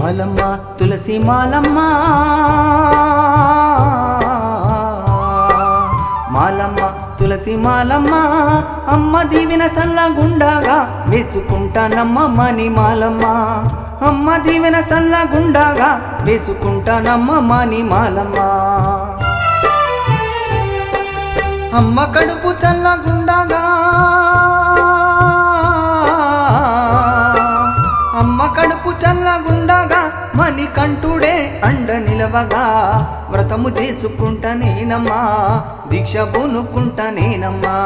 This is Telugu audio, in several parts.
మాలమ్మ తులసి మాలమ్మ మాలమ్మ తులసి మాలమ్మ అమ్మ దీవెన సల్లగుండాగా వేసుకుంటానమ్మ మని మాలమ్మ అమ్మ దీవెన సల్లగుండాగా వేసుకుంటానమ్మ మని మాలమ్మ అమ్మ కడుపు చల్లగుండగా అమ్మ కడుపు చల్లగుండగా మని కంటుడే అండ నిలవగా వ్రతము చేసుకుంటా నేనమ్మా దీక్ష పూనుకుంటా నేనమ్మా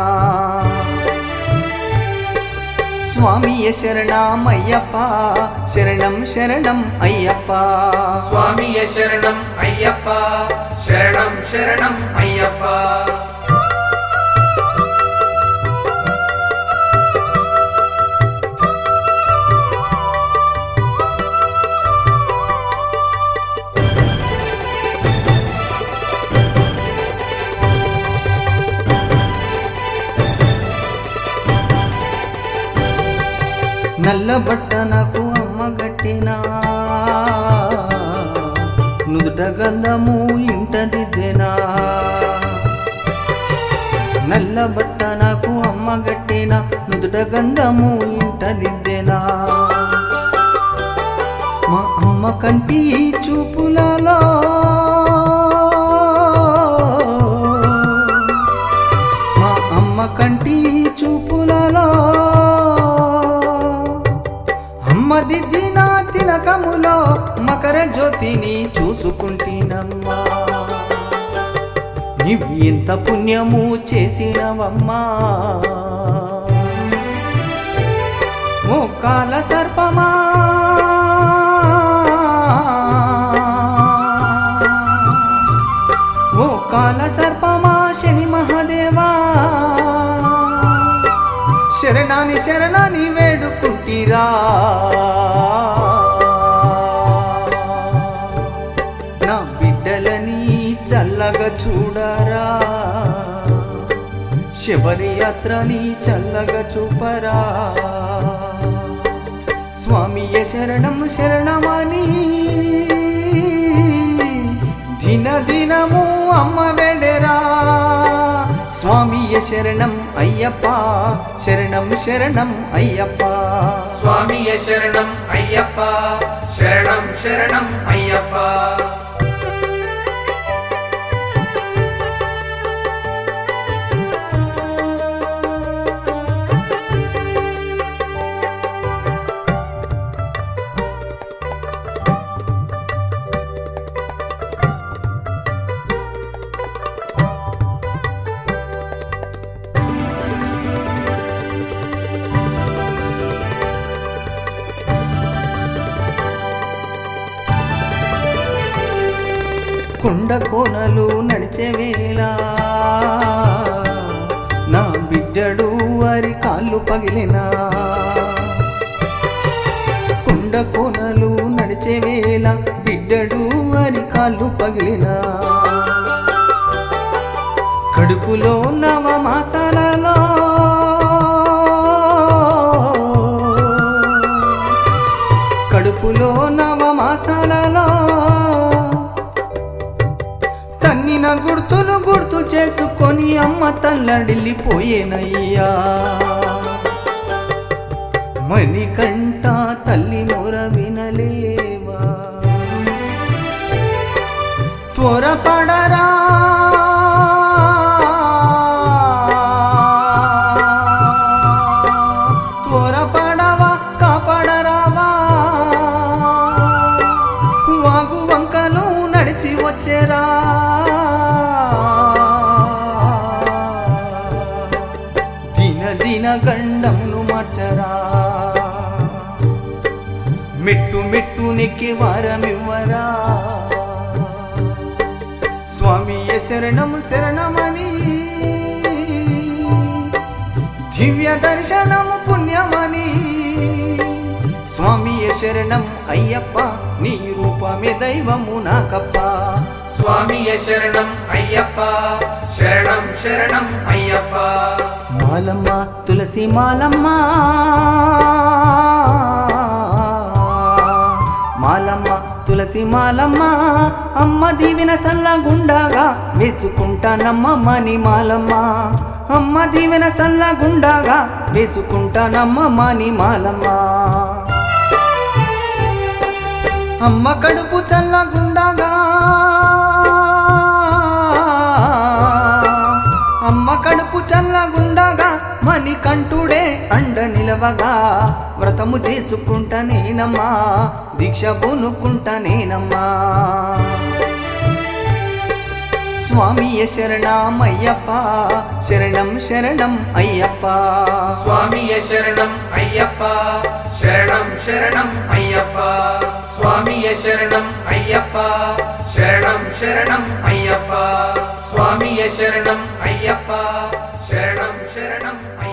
స్వామియ శరణమయ్యప్ప శరణం శరణం అయ్యప్ప స్వామియ శరణం అయ్యప్ప శరణం శరణం అయ్యప్ప నల్ల బట్ట నాకు అమ్మ గట్టినా నుదుట గంధము ఇంట దిద్దెనా నల్ల బట్ట నాకు అమ్మ గట్టిన నుదుట గంధము ఇంట దిద్దెనా మా అమ్మ కంటి చూపులలో మా అమ్మ కంటి చూపులలో అమ్మ దిద్దిన తిలకములో మకర జ్యోతిని చూసుకుంటున్నమ్మా నీవు ఎంత పుణ్యము చేసినవమ్మా ఓ కాల సర్పమా ఓ కాల సర్పమా శని మహాదేవా శరణాని శరణాని వేడుకుంటీరా నా బిడ్డలని చల్లగా చూడరా శబరి యాత్రని చల్లగా చూపరా స్వామియ శరణం శరణమని దిన దినము అమ్మ వెడరా స్వామియ శరణం అయ్యప్ప శరణం శరణం అయ్యప్ప స్వామియ శరణం అయ్యప్ప శరణం శరణం అయ్యప్ప కొండ కోనలు నడిచే వేళ నా బిడ్డడు వారి కాళ్ళు పగిలినా కొండ కోనలు నడిచే వేళ బిడ్డడు వారి కాళ్ళు పగిలినా కడుపులో నవ మాసాలలో కడుపులో నవ మాసాలలో తన్నిన గుర్తులు గుర్తు చేసుకొని అమ్మ తల్లడిల్లిపోయేనయ్యా మణికంఠ తల్లి మొర వినలేవా త్వరపడరా త్వరపడవా కాపాడరావా వాగు వంకలు నడిచి వచ్చేరా దిన దిన గండమును మార్చరా మెట్టు మెట్టు నెక్కి వారమివ్వరా స్వామి శరణము శరణమని దివ్య దర్శనము పుణ్యమని స్వామి శరణం అయ్యప్ప నీ రూపమే దైవము నాకప్ప స్వామియ శరణం అయ్యప్ప శరణం శరణం అయ్యప్ప మాలమ్మ తులసి మాలమ్మ మాలమ్మ తులసి మాలమ్మ అమ్మ దీవెన సల్లగుండాగా వేసుకుంటానమ్మ మని మాలమ్మ అమ్మ దీవెన సల్లగుండాగా వేసుకుంటానమ్మ మని మాలమ్మ అమ్మ కడుపు చల్లగుండాగా అమ్మ కడుపు చల్లగుండగా మని కంటుడే అండ నిలవగా వ్రతము చేసుకుంటా నేనమ్మా దీక్ష పూనుకుంటా నేనమ్మా స్వామియ శరణమయ్యప్ప శరణం శరణం అయ్యప్ప స్వామియ శరణం అయ్యప్ప శరణం శరణం అయ్యప్ప స్వామియ శరణం అయ్యప్ప శరణం శరణం అయ్యప్ప స్వామియ శరణం అయ్యప్ప శరణం శరణం అయ్యప్ప